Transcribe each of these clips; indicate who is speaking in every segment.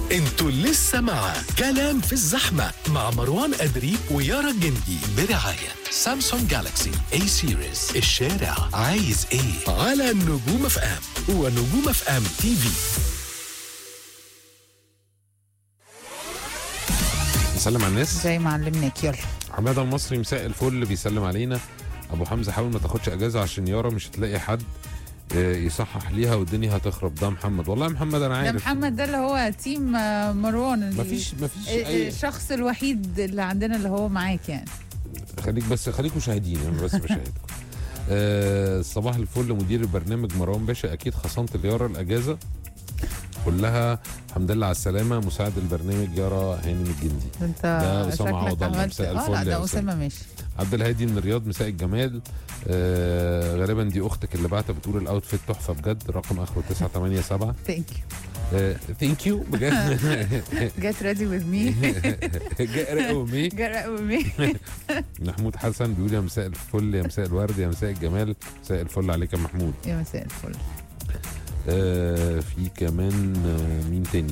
Speaker 1: انتوا لسه مع كلام في الزحمة مع مروان أدري ويارا الجندي برعاية سامسونج جالاكسي اي سيريز الشارع عايز ايه على نجوم اف ام ونجوم اف ام تي في
Speaker 2: نسلم على الناس
Speaker 3: زي ما علمناك يلا
Speaker 2: حماده المصري مساء الفل بيسلم علينا ابو حمزه حاول ما تاخدش اجازه عشان يارا مش هتلاقي حد آه، يصحح ليها والدنيا هتخرب ده محمد والله يا محمد انا
Speaker 3: ده
Speaker 2: عارف
Speaker 3: محمد ده اللي هو تيم آه، مروان اللي-
Speaker 2: مفيش مفيش
Speaker 3: ال-
Speaker 2: اي
Speaker 3: الشخص الوحيد اللي عندنا اللي هو معاك يعني
Speaker 2: خليك بس خليك مشاهدين انا بس بشاهدكم آه صباح الفل مدير البرنامج مروان باشا اكيد خصمت ليارا الاجازه كلها الحمد لله على السلامه مساعد البرنامج يارا هانم الجندي
Speaker 3: ده انت
Speaker 2: ده أسامة
Speaker 3: شكلك
Speaker 2: عوض الله.
Speaker 3: عملت
Speaker 2: مساء
Speaker 3: اه
Speaker 2: الفل
Speaker 3: لا
Speaker 2: يا
Speaker 3: ده
Speaker 2: أسامة.
Speaker 3: اسامه ماشي
Speaker 2: عبد الهادي من الرياض مساء الجمال آه غالبا دي اختك اللي بعتها بتقول الاوتفيت تحفه بجد رقم اخره 987
Speaker 3: ثانك يو
Speaker 2: ثانك يو بجد
Speaker 3: جيت ريدي وذ مي
Speaker 2: جاء امي
Speaker 3: جرأ مي
Speaker 2: محمود حسن بيقول يا مساء الفل يا مساء الورد يا مساء الجمال مساء الفل عليك يا محمود
Speaker 3: يا مساء الفل
Speaker 2: آه في كمان آه مين تاني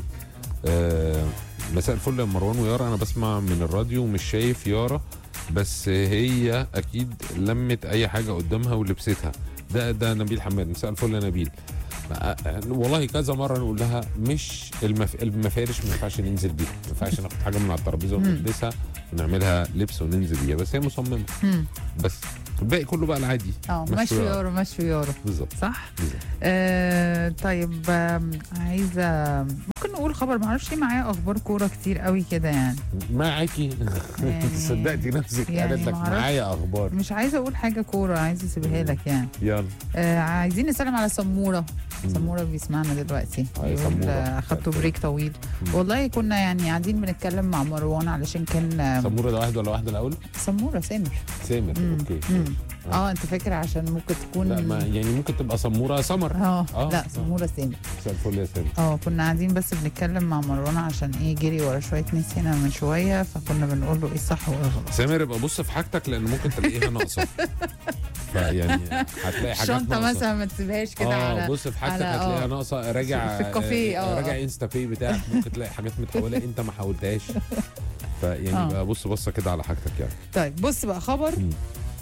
Speaker 2: آه مساء الفل يا مروان ويارا انا بسمع من الراديو ومش شايف يارا بس هي اكيد لمت اي حاجه قدامها ولبستها ده ده نبيل حماد مساء الفل يا نبيل آه، آه، والله كذا مره نقول لها مش المف... المفارش ما ينفعش ننزل بيها ما ينفعش ناخد حاجه من على الترابيزه ونلبسها ونعملها لبس وننزل بيها بس هي مصممه
Speaker 3: مم.
Speaker 2: بس الباقي كله بقى العادي
Speaker 3: اه
Speaker 2: مشوا
Speaker 3: مشوا
Speaker 2: يارا.
Speaker 3: يورو مشوا يورو
Speaker 2: بالظبط
Speaker 3: صح
Speaker 2: بالظبط.
Speaker 3: آه طيب آم، عايزه ممكن نقول خبر معرفش ليه معايا اخبار كوره كتير قوي كده يعني
Speaker 2: معاكي
Speaker 3: يعني-
Speaker 2: صدقتي نفسك
Speaker 3: يعني
Speaker 2: قالت لك
Speaker 3: معرفش.
Speaker 2: معايا اخبار
Speaker 3: مش عايزه اقول حاجه كوره عايزه اسيبها لك يعني
Speaker 2: يلا
Speaker 3: آه عايزين نسلم على سموره
Speaker 2: مم.
Speaker 3: سموره بيسمعنا دلوقتي
Speaker 2: هاي
Speaker 3: بيقول
Speaker 2: سمورة.
Speaker 3: آه، اخدتوا بريك طويل
Speaker 2: مم.
Speaker 3: والله كنا يعني قاعدين بنتكلم مع مروان علشان كان آه،
Speaker 2: سموره ده واحد ولا واحده الاول؟
Speaker 3: سموره سامر
Speaker 2: سامر
Speaker 3: مم.
Speaker 2: اوكي
Speaker 3: مم. اه انت فاكر عشان ممكن تكون
Speaker 2: لا ما يعني ممكن تبقى سموره سمر
Speaker 3: اه
Speaker 2: آه.
Speaker 3: لا سموره سامر
Speaker 2: مساء الفل يا سامر
Speaker 3: اه كنا قاعدين بس بنتكلم مع مروان عشان ايه جري ورا شويه ناس هنا من شويه فكنا بنقول له ايه الصح وايه الغلط
Speaker 2: سامر ابقى بص في حاجتك لان ممكن تلاقيها ناقصه فيعني هتلاقي حاجات
Speaker 3: الشنطه
Speaker 2: ناقصة.
Speaker 3: مثلا ما تسيبهاش كده
Speaker 2: اه
Speaker 3: على
Speaker 2: بص في حاجتك
Speaker 3: على-
Speaker 2: هتلاقيها
Speaker 3: آه.
Speaker 2: ناقصه راجع
Speaker 3: في الكافيه، آه،
Speaker 2: راجع
Speaker 3: آه.
Speaker 2: انستا باي بتاعك ممكن تلاقي حاجات متحوله انت ما حاولتهاش فيعني
Speaker 3: آه.
Speaker 2: بقى بص بصه كده على حاجتك يعني
Speaker 3: طيب بص بقى خبر
Speaker 2: مم.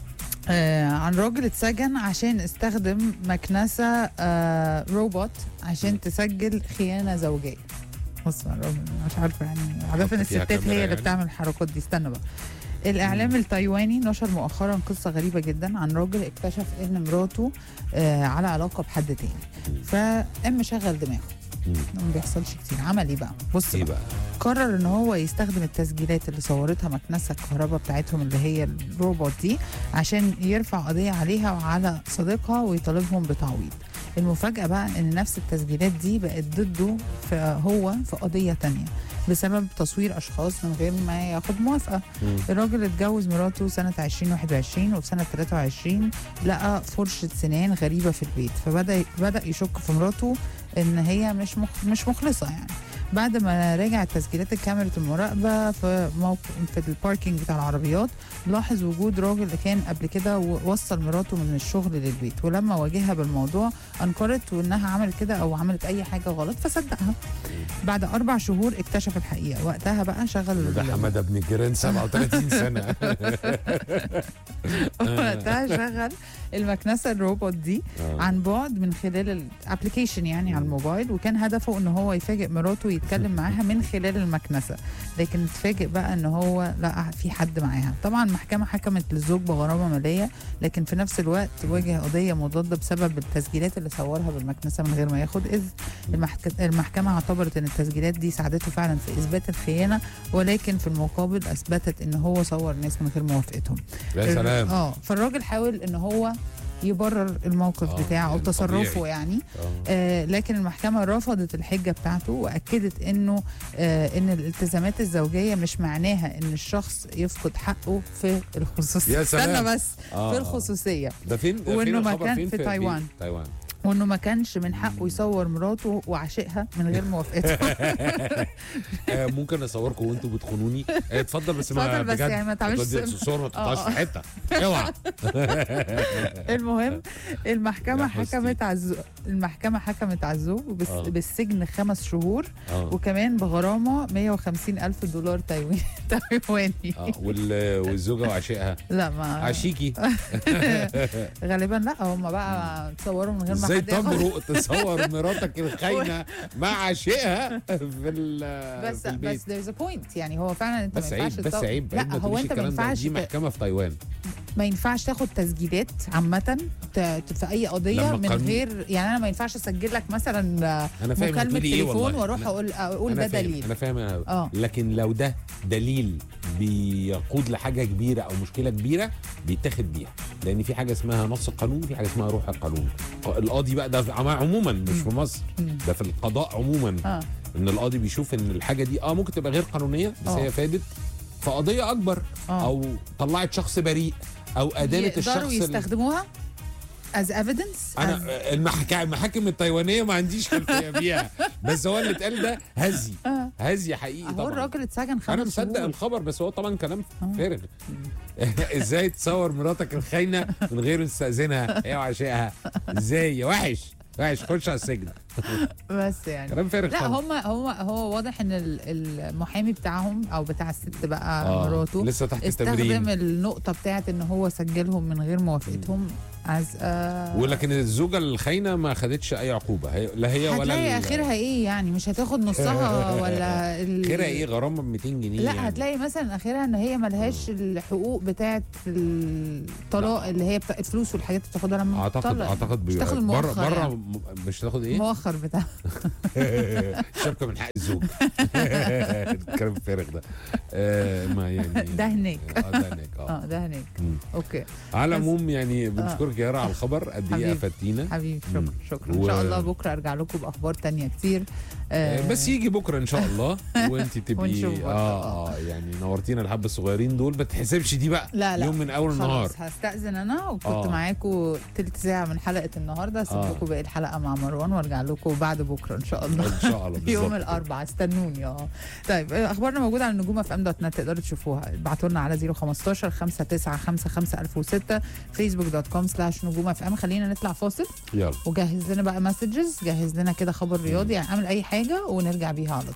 Speaker 3: آه عن راجل اتسجن عشان استخدم مكنسة آه روبوت عشان تسجل خيانة زوجية بص بقى الراجل مش عارفة يعني عادة
Speaker 2: حط فيها
Speaker 3: الستات
Speaker 2: كاميرا
Speaker 3: هي اللي
Speaker 2: يعني؟
Speaker 3: بتعمل الحركات دي استنى بقى الإعلام التايواني نشر مؤخرا قصة غريبة جدا عن راجل اكتشف إن مراته آه على علاقة بحد تاني فقام شغل دماغه
Speaker 2: مم.
Speaker 3: ما بيحصلش كتير عمل ايه بقى بص
Speaker 2: ايه
Speaker 3: بقى.
Speaker 2: بقى؟
Speaker 3: قرر ان هو يستخدم التسجيلات اللي صورتها مكنسه الكهرباء بتاعتهم اللي هي الروبوت دي عشان يرفع قضيه عليها وعلى صديقها ويطالبهم بتعويض المفاجأة بقى ان نفس التسجيلات دي بقت ضده في هو في قضية تانية بسبب تصوير اشخاص من غير ما ياخد موافقة
Speaker 2: مم.
Speaker 3: الراجل اتجوز مراته سنة 2021 وفي سنة 23 لقى فرشة سنان غريبة في البيت فبدأ بدأ يشك في مراته ان هي مش مخ مش مخلصة يعني بعد ما راجع تسجيلات الكاميرا المراقبة في موقع في الباركينج بتاع العربيات لاحظ وجود راجل كان قبل كده و- وصل مراته من الشغل للبيت ولما واجهها بالموضوع انكرت وانها عملت كده او عملت اي حاجة غلط فصدقها بعد اربع شهور اكتشف الحقيقة وقتها بقى شغل
Speaker 2: ده
Speaker 3: ال-
Speaker 2: حماده ابن الجيران 37 سنه
Speaker 3: وقتها شغل المكنسه الروبوت دي
Speaker 2: آه.
Speaker 3: عن بعد من خلال الابلكيشن يعني على الموبايل وكان هدفه ان هو يفاجئ مراته ويتكلم معاها من خلال المكنسه لكن اتفاجئ بقى ان هو لقى في حد معاها طبعا المحكمه حكمت للزوج بغرامه ماليه لكن في نفس الوقت واجه قضيه مضاده بسبب التسجيلات اللي صورها بالمكنسه من غير ما ياخد اذن المحك... المحكمه اعتبرت ان التسجيلات دي ساعدته فعلا في اثبات الخيانه ولكن في المقابل اثبتت ان هو صور ناس من غير موافقتهم
Speaker 2: يا سلام
Speaker 3: اه فالراجل حاول ان هو يبرر الموقف
Speaker 2: آه،
Speaker 3: بتاعه او
Speaker 2: يعني
Speaker 3: تصرفه
Speaker 2: طبيعي.
Speaker 3: يعني
Speaker 2: آه.
Speaker 3: آه لكن المحكمه رفضت الحجه بتاعته واكدت انه آه ان الالتزامات الزوجيه مش معناها ان الشخص يفقد حقه في الخصوصيه
Speaker 2: يا سلام.
Speaker 3: استنى بس
Speaker 2: آه،
Speaker 3: في
Speaker 2: آه.
Speaker 3: الخصوصيه
Speaker 2: ده فين ده
Speaker 3: وإنه
Speaker 2: فين الخبر
Speaker 3: مكان
Speaker 2: فين
Speaker 3: في تايوان.
Speaker 2: تايوان
Speaker 3: وانه ما كانش من حقه يصور مراته وعاشقها من غير موافقتها
Speaker 2: آه، ممكن اصوركم وانتوا بتخونوني آه، اتفضل بس ما
Speaker 3: اتفضل بس
Speaker 2: بجد
Speaker 3: يعني ما تعملش
Speaker 2: بجد
Speaker 3: سم-
Speaker 2: الصور ما تقطعش
Speaker 3: آه.
Speaker 2: في حته اوعى
Speaker 3: المهم المحكمه
Speaker 2: يا حستي.
Speaker 3: حكمت على الزو... المحكمه حكمت على الزوج بس...
Speaker 2: آه.
Speaker 3: بالسجن خمس شهور
Speaker 2: اه
Speaker 3: وكمان بغرامه 150 الف دولار تايواني تايواني
Speaker 2: اه وال- والزوجه وعشيقها
Speaker 3: لا ما
Speaker 2: عشيكي
Speaker 3: غالبا لا هم بقى تصوروا من غير ما
Speaker 2: ازاي
Speaker 3: حد ياخد
Speaker 2: تمرق تصور مراتك الخاينه مع عشيقها في ال-
Speaker 3: بس
Speaker 2: في البيت
Speaker 3: بس there's a point يعني هو فعلا انت
Speaker 2: بس
Speaker 3: ما
Speaker 2: عيب
Speaker 3: ينفعش
Speaker 2: بس
Speaker 3: تصور-
Speaker 2: عيب
Speaker 3: لا
Speaker 2: عيب ما
Speaker 3: هو
Speaker 2: تقوليش
Speaker 3: انت ما
Speaker 2: الكلام ده
Speaker 3: ينفعش
Speaker 2: دي
Speaker 3: ت-
Speaker 2: محكمه في تايوان
Speaker 3: ما ينفعش تاخد تسجيلات عامة ت- ت- في أي قضية
Speaker 2: لما
Speaker 3: من
Speaker 2: قانون-
Speaker 3: غير يعني أنا ما ينفعش أسجل لك مثلا آه،
Speaker 2: انا فاهم
Speaker 3: مكالمة
Speaker 2: هتقولي ايه
Speaker 3: تليفون
Speaker 2: والله
Speaker 3: وأروح
Speaker 2: أنا-
Speaker 3: أقول أقول
Speaker 2: انا
Speaker 3: ده
Speaker 2: فاهم
Speaker 3: دليل
Speaker 2: انا فاهم انا
Speaker 3: اه
Speaker 2: لكن لو ده دليل بيقود لحاجه كبيره او مشكله كبيره بيتاخد بيها لان في حاجه اسمها نص القانون في حاجه اسمها روح القانون القاضي بقى ده في- عموما مش في مصر
Speaker 3: مم.
Speaker 2: ده في القضاء عموما
Speaker 3: اه
Speaker 2: ان القاضي بيشوف ان الحاجه دي اه ممكن تبقى غير قانونيه بس
Speaker 3: آه.
Speaker 2: هي فادت في قضيه اكبر
Speaker 3: اه
Speaker 2: او طلعت شخص بريء او ادانت الشخص
Speaker 3: يقدروا
Speaker 2: ال-
Speaker 3: يستخدموها as evidence
Speaker 2: انا
Speaker 3: as...
Speaker 2: المحكمة المحاكم التايوانيه ما عنديش خلفيه بيها بس هو اللي اتقال ده هزي
Speaker 3: آه.
Speaker 2: هزي حقيقي
Speaker 3: هو
Speaker 2: طبعا
Speaker 3: الراجل اتسجن خمس
Speaker 2: انا مصدق
Speaker 3: شهور.
Speaker 2: الخبر بس هو طبعا كلام
Speaker 3: آه.
Speaker 2: فارغ ازاي تصور مراتك الخاينه من غير ما تستاذنها هي وعشائها ازاي يا وحش وحش خش على السجن
Speaker 3: بس يعني
Speaker 2: كلام فارغ
Speaker 3: لا
Speaker 2: طبعاً.
Speaker 3: هم هو هو واضح ان ال- المحامي بتاعهم او بتاع الست بقى
Speaker 2: آه،
Speaker 3: مراته
Speaker 2: لسه تحت
Speaker 3: استخدم
Speaker 2: التمرين
Speaker 3: النقطة بتاعت ان هو سجلهم من غير موافقتهم از
Speaker 2: ولكن الزوجه الخاينه ما خدتش اي عقوبه هي لا هي ولا
Speaker 3: هتلاقي
Speaker 2: ال-
Speaker 3: اخرها ايه يعني مش هتاخد نصها ولا ال...
Speaker 2: اخرها ايه غرامه ب 200 جنيه
Speaker 3: لا
Speaker 2: يعني.
Speaker 3: هتلاقي مثلا اخرها ان هي ملهاش الحقوق بتاعت الطلاق اللي هي بتاع الفلوس والحاجات اللي بتاخدها لما
Speaker 2: اعتقد
Speaker 3: تطلق.
Speaker 2: اعتقد
Speaker 3: مش تاخد
Speaker 2: بره
Speaker 3: المؤخر
Speaker 2: بره
Speaker 3: يعني.
Speaker 2: م- مش تاخد ايه
Speaker 3: المؤخر بتاع
Speaker 2: شبكه من حق الزوج الكلام الفارغ ده آه ما يعني
Speaker 3: ده هناك
Speaker 2: اه ده هناك اه
Speaker 3: اه ده هناك
Speaker 2: مم.
Speaker 3: اوكي
Speaker 2: على
Speaker 3: بس-
Speaker 2: العموم يعني بنشكرك يا يارا على الخبر قد ايه
Speaker 3: حبيبي.
Speaker 2: افدتينا
Speaker 3: حبيبي
Speaker 2: مم.
Speaker 3: شكرا شكرا
Speaker 2: و-
Speaker 3: ان شاء الله بكره ارجع لكم باخبار تانية كتير
Speaker 2: آه، بس يجي بكره ان شاء الله وانت تبقي
Speaker 3: ونشوف بكرة.
Speaker 2: اه اه يعني نورتينا الحبه الصغيرين دول ما تحسبش دي بقى
Speaker 3: لا لا
Speaker 2: يوم من اول النهار
Speaker 3: خلاص هستأذن انا وكنت
Speaker 2: آه.
Speaker 3: معاكم تلت ساعة من حلقة النهاردة هسيب
Speaker 2: آه.
Speaker 3: لكم باقي الحلقة مع مروان وارجع لكم بعد بكرة ان شاء الله
Speaker 2: ان شاء الله
Speaker 3: يوم
Speaker 2: بالظبط.
Speaker 3: الاربعاء استنوني اه طيب آه، اخبارنا موجوده على النجوم اف ام دوت نت تقدروا تشوفوها ابعتوا لنا على 015 5955 1006 فيسبوك دوت كوم سلاش نجوم اف ام خلينا نطلع فاصل
Speaker 2: يلا
Speaker 3: وجهز لنا بقى مسجز جهز لنا كده خبر رياضي يعني اعمل اي حاجه ونرجع بيها على طول